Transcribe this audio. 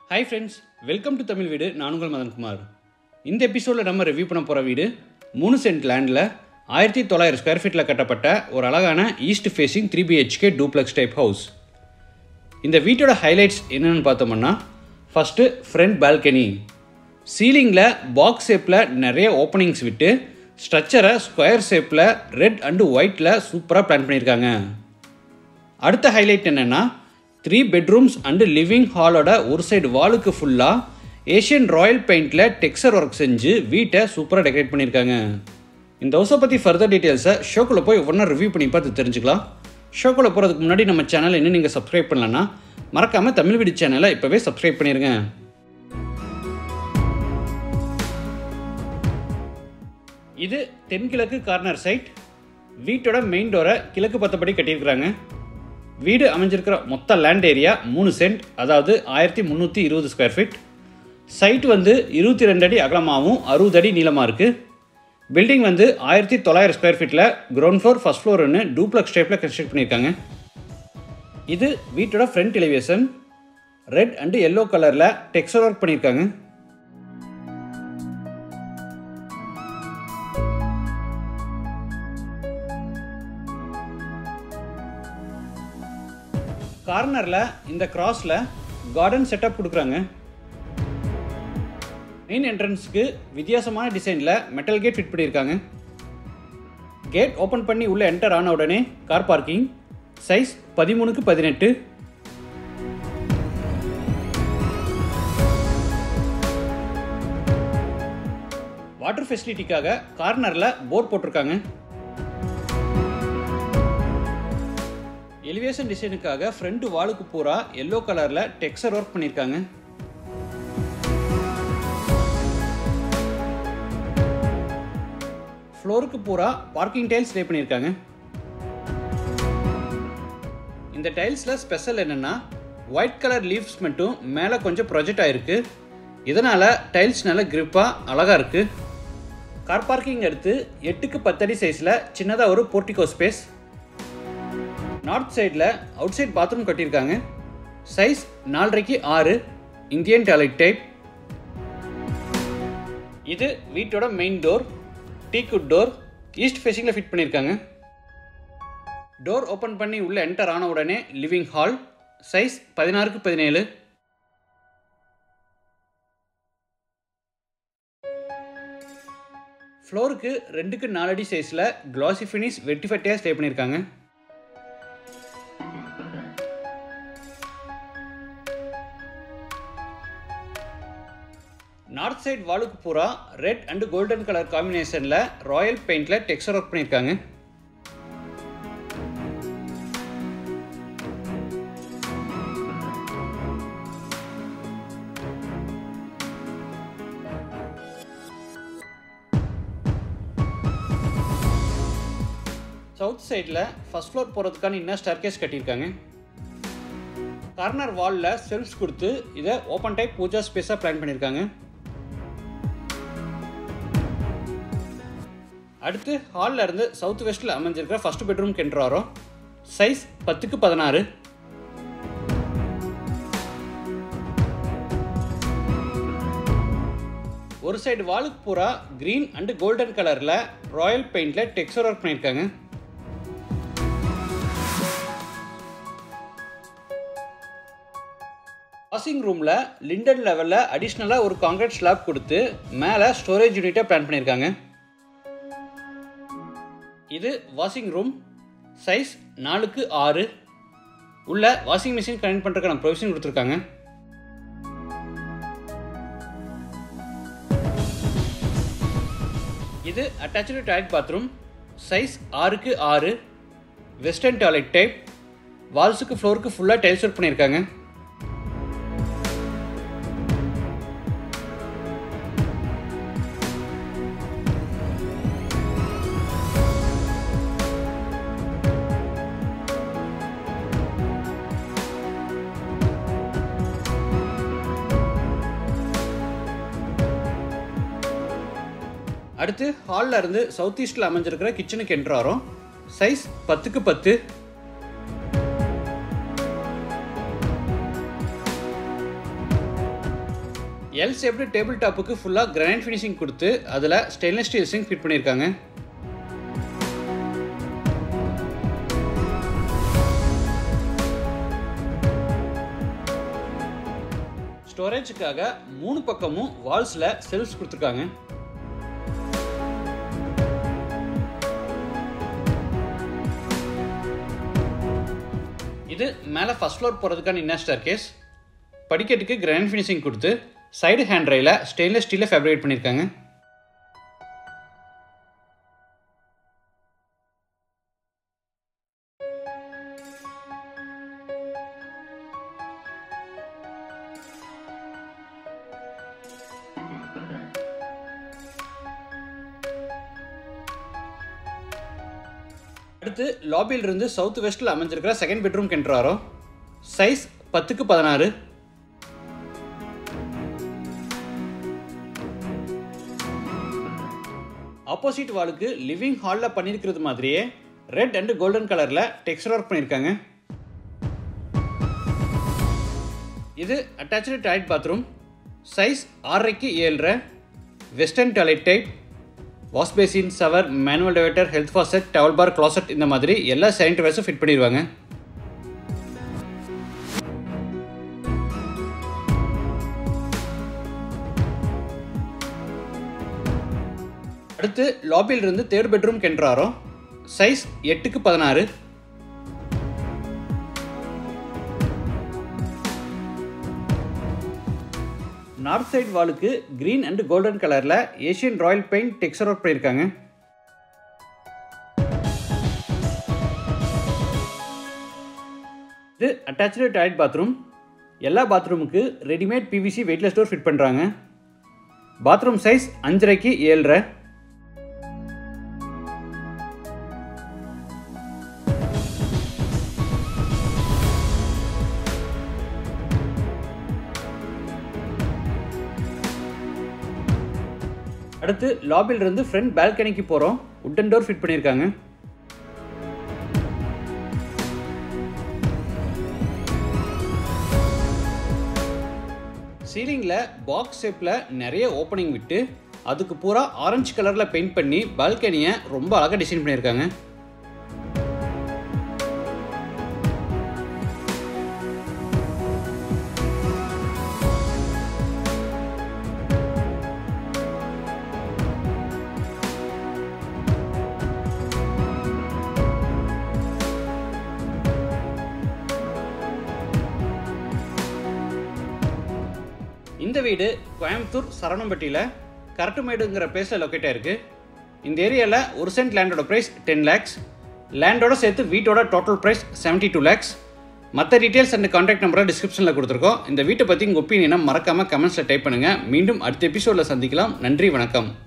hi friends welcome to Tamil Veedu நான் உங்கள் மதன்குமார் இந்த எபிசோடில் நம்ம ரிவ்யூ பண்ண போகிற வீடு மூணு சென்ட் லேண்டில் ஆயிரத்தி தொள்ளாயிரம் ஸ்கொயர் ஃபீட்டில் கட்டப்பட்ட ஒரு அழகான east facing three BHK duplex type house இந்த வீட்டோட ஹைலைட்ஸ் என்னென்னு பார்த்தோம்னா ஃபஸ்ட்டு ஃப்ரண்ட் பால்கனி சீலிங்கில் பாக்ஸ் ஷேப்பில் நிறைய ஓப்பனிங்ஸ் விட்டு ஸ்ட்ரக்சரை ஸ்கொயர் ஷேப்பில் ரெட் அண்டு ஒயிட்டில் சூப்பராக பிளான் பண்ணியிருக்காங்க அடுத்த ஹைலைட் என்னென்னா த்ரீ பெட்ரூம்ஸ் அண்டு லிவிங் ஹாலோட ஒரு சைடு வாலுக்கு ஃபுல்லாக ஏஷியன் ராயல் பெயிண்டில் டெக்ஸ்சர் ஒர்க் செஞ்சு வீட்டை சூப்பராக டெக்கரேட் பண்ணியிருக்காங்க இந்த ஹவுஸை பற்றி ஃபர்தர் டீட்டெயில்ஸை ஷோக்குள்ளே போய் ஒவ்வொன்றா ரிவ்யூ பண்ணி பார்த்து தெரிஞ்சுக்கலாம் ஷோக்குள்ளே போகிறதுக்கு முன்னாடி நம்ம சேனலை இன்னும் நீங்கள் சப்ஸ்கிரைப் பண்ணலன்னா மறக்காமல் தமிழ் வீடு சேனலை இப்போவே சப்ஸ்கிரைப் பண்ணிடுங்க இது தென்கிழக்கு கார்னர் சைட் வீட்டோட மெயின் டோரை கிழக்கு பத்தபடி கட்டியிருக்கிறாங்க வீடு அமைஞ்சிருக்கிற மொத்த லேண்ட் ஏரியா மூணு சென்ட் அதாவது ஆயிரத்தி முந்நூற்றி இருபது ஸ்கொயர் ஃபீட் சைட் வந்து இருபத்தி ரெண்டு அடி அகலமாகவும் அறுபது அடி நீளமாக இருக்குது பில்டிங் வந்து ஆயிரத்தி தொள்ளாயிரம் ஸ்கொயர் ஃபீட்டில் கிரவுண்ட் ஃப்ளோர் ஃபஸ்ட் ஃப்ளோர்னு டூப்ளக்ஸ் டைப்பில் கன்ஸ்ட்ரக்ட் பண்ணியிருக்காங்க இது வீட்டோட front elevation red and yellow கலரில் டெக்ஸ்டர் ஒர்க் பண்ணியிருக்காங்க கார்னரில் இந்த கிராஸில் கார்டன் செட்டப் கொடுக்குறாங்க மெயின் என்ட்ரன்ஸுக்கு வித்தியாசமான டிசைனில் மெட்டல் கேட் ஃபிட் பண்ணியிருக்காங்க கேட் ஓப்பன் பண்ணி உள்ளே என்டர் ஆன உடனே கார் பார்க்கிங் சைஸ் பதிமூணுக்கு பதினெட்டு வாட்டர் ஃபெசிலிட்டிக்காக கார்னரில் போர் போட்டிருக்காங்க எலிவேஷன் டிசைனுக்காக ஃப்ரண்ட் வாலுக்கு பூரா எல்லோ கலரில் டெக்ஸ்சர் ஒர்க் பண்ணியிருக்காங்க ஃப்ளோருக்கு பூரா பார்க்கிங் டைல்ஸ் லே பண்ணியிருக்காங்க இந்த டைல்ஸில் ஸ்பெஷல் என்னென்னா ஒயிட் கலர் லீவ்ஸ் மட்டும் மேலே கொஞ்சம் ப்ரொஜெக்ட் ஆகிருக்கு இதனால் டைல்ஸ் நல்ல கிரிப்பாக அழகாக இருக்குது கார் பார்க்கிங் எடுத்து எட்டுக்கு பத்தடி சைஸில் சின்னதாக ஒரு போர்ட்டிகோ ஸ்பேஸ் நார்த் சைடில் அவுட் சைட் பாத்ரூம் கட்டியிருக்காங்க சைஸ் நாலரைக்கு ஆறு இந்தியன் டாய்லெட் டைப் இது வீட்டோட main door teakwood door east ஃபேஸிங்கில் ஃபிட் பண்ணியிருக்காங்க டோர் ஓப்பன் பண்ணி உள்ளே என்டர் ஆன உடனே லிவிங் ஹால் சைஸ் பதினாறுக்கு பதினேழு ஃப்ளோருக்கு ரெண்டுக்கு நாலு அடி சைஸில் கிளாசி ஃபினிஷ் வெட்டிஃபட்டியாக ஸ்டே பண்ணியிருக்காங்க நார்த் சைட் வாலுக்கு பூரா ரெட் அண்ட் கோல்டன் கலர் காம்பினேஷனில் ராயல் பெயிண்டில் டெக்ஸ்டர் ஒர்க் பண்ணியிருக்காங்க சவுத் சைடில் ஃபஸ்ட் ஃப்ளோர் போகிறதுக்கான இன்னும் ஸ்டர்கேஸ் கட்டியிருக்காங்க கார்னர் வாலில் செல்ஃப்ஸ் கொடுத்து இதை ஓப்பன் டைப் பூஜா ஸ்பேஸாக பிளான் பண்ணியிருக்காங்க அடுத்து ஹாலில் இருந்து சவுத் வெஸ்ட்டில் அமைஞ்சிருக்கிற ஃபஸ்ட் பெட்ரூம் கென்றாரோ சைஸ் பத்துக்கு பதினாறு ஒரு சைடு வாலுக்கு பூரா க்ரீன் அண்டு கோல்டன் கலரில் ராயல் பெயிண்டில் டெக்ஸ்டர் ஒர்க் பண்ணியிருக்காங்க வாஷிங் ரூமில் லிண்டன் லெவலில் அடிஷ்னலாக ஒரு காங்கிரீட் ஸ்லாப் கொடுத்து மேலே ஸ்டோரேஜ் யூனிட்டை பிளான் பண்ணியிருக்காங்க இது வாஷிங் ரூம் சைஸ் நாலுக்கு ஆறு உள்ள வாஷிங் மிஷின் கனெக்ட் பண்ணுறதுக்கான ப்ரொவிஷன் கொடுத்துருக்காங்க இது அட்டாச்சு டாய்லெட் பாத்ரூம் சைஸ் ஆறுக்கு ஆறு வெஸ்டர்ன் டாய்லெட் டைப் வால்ஸுக்கு ஃப்ளோருக்கு ஃபுல்லாக டைல்ஸ் ஒர்க் பண்ணியிருக்காங்க அடுத்து ஹாலில் இருந்து சவுத் ஈஸ்டில் அமைஞ்சிருக்கிற கிச்சனுக்கு என்ட்ராரோம் சைஸ் பத்துக்கு பத்து எல் ஷேப்டு டேபிள் டாப்புக்கு ஃபுல்லாக கிரானைட் ஃபினிஷிங் கொடுத்து அதில் ஸ்டெயின்லெஸ் ஸ்டீல் சிங்க் ஃபிட் பண்ணியிருக்காங்க ஸ்டோரேஜுக்காக மூணு பக்கமும் வால்ஸில் செல்ஃப்ஸ் கொடுத்துருக்காங்க இது மேலே ஃபஸ்ட் ஃப்ளோர் போகிறதுக்கான இன்னர் ஸ்டார் கேஸ் படிக்கட்டுக்கு கிராண்ட் ஃபினிஷிங் கொடுத்து சைடு ஹேண்ட் ரயில ஸ்டெயின்லெஸ் ஸ்டீலில் ஃபேப்ரிகேட் பண்ணியிருக்காங்க அடுத்து லாபியில் இருந்து சவுத் வெஸ்ட்டில் அமைஞ்சிருக்கிற செகண்ட் பெட்ரூம் கென்ட்ராரோ சைஸ் பத்துக்கு பதினாறு ஆப்போசிட் வாலுக்கு லிவிங் ஹாலில் பண்ணியிருக்கிறது மாதிரியே ரெட் அண்ட் கோல்டன் கலரில் டெக்ஸ்டர் ஒர்க் பண்ணியிருக்காங்க இது அட்டாச்சு டாய்லெட் பாத்ரூம் சைஸ் ஆறரைக்கு ஏழரை western toilet type wash basin shower manual diverter health faucet towel bar closet இந்த மாதிரி எல்லா சானிடரிஸும் ஃபிட் பண்ணிடுவாங்க அடுத்து லாபியில் இருந்து தேர்ட் பெட்ரூம் கென்றாரோ சைஸ் எட்டுக்கு பதினாறு நார்த் சைடு வாலுக்கு கிரீன் அண்ட் கோல்டன் கலரில் Asian Royale paint texture work பண்ணியிருக்காங்க இது அட்டாச்சு டாய்லெட் பாத்ரூம் எல்லா பாத்ரூமுக்கு readymade PVC weightless door fit பண்ணுறாங்க பாத்ரூம் சைஸ் அஞ்சரைக்கு ஏழரை அடுத்து லாபியில் இருந்து ஃப்ரண்ட் பால்கனிக்கு போகிறோம் உட்டன் டோர் ஃபிட் பண்ணியிருக்காங்க சீலிங்கில் பாக்ஸ் ஷேப்பில் நிறைய ஓப்பனிங் விட்டு அதுக்கு பூரா ஆரஞ்சு கலரில் பெயிண்ட் பண்ணி பால்கனியை ரொம்ப அழகாக டிசைன் பண்ணியிருக்காங்க இந்த வீடு கோயம்புத்தூர் சரவணம்பட்டியில் கரட்டுமேடுங்கிற பிளேஸில் லொக்கேட் ஆயிருக்கு இந்த ஏரியாவில் ஒரு சென்ட் லேண்டோட ப்ரைஸ் டென் லேக்ஸ் லேண்டோட சேர்த்து வீட்டோட total price seventy two lakhs மற்ற டீட்டெயில்ஸ் அண்ட் கான்டாக்ட் நம்பரை டிஸ்கிரிப்ஷனில் கொடுத்துருக்கோம் இந்த வீட்டை பற்றி உங்கள் ஒப்பீனியனை மறக்காமல் கமெண்ட்ஸில் டைப் பண்ணுங்கள் மீண்டும் அடுத்த எபிசோடில் சந்திக்கலாம் நன்றி வணக்கம்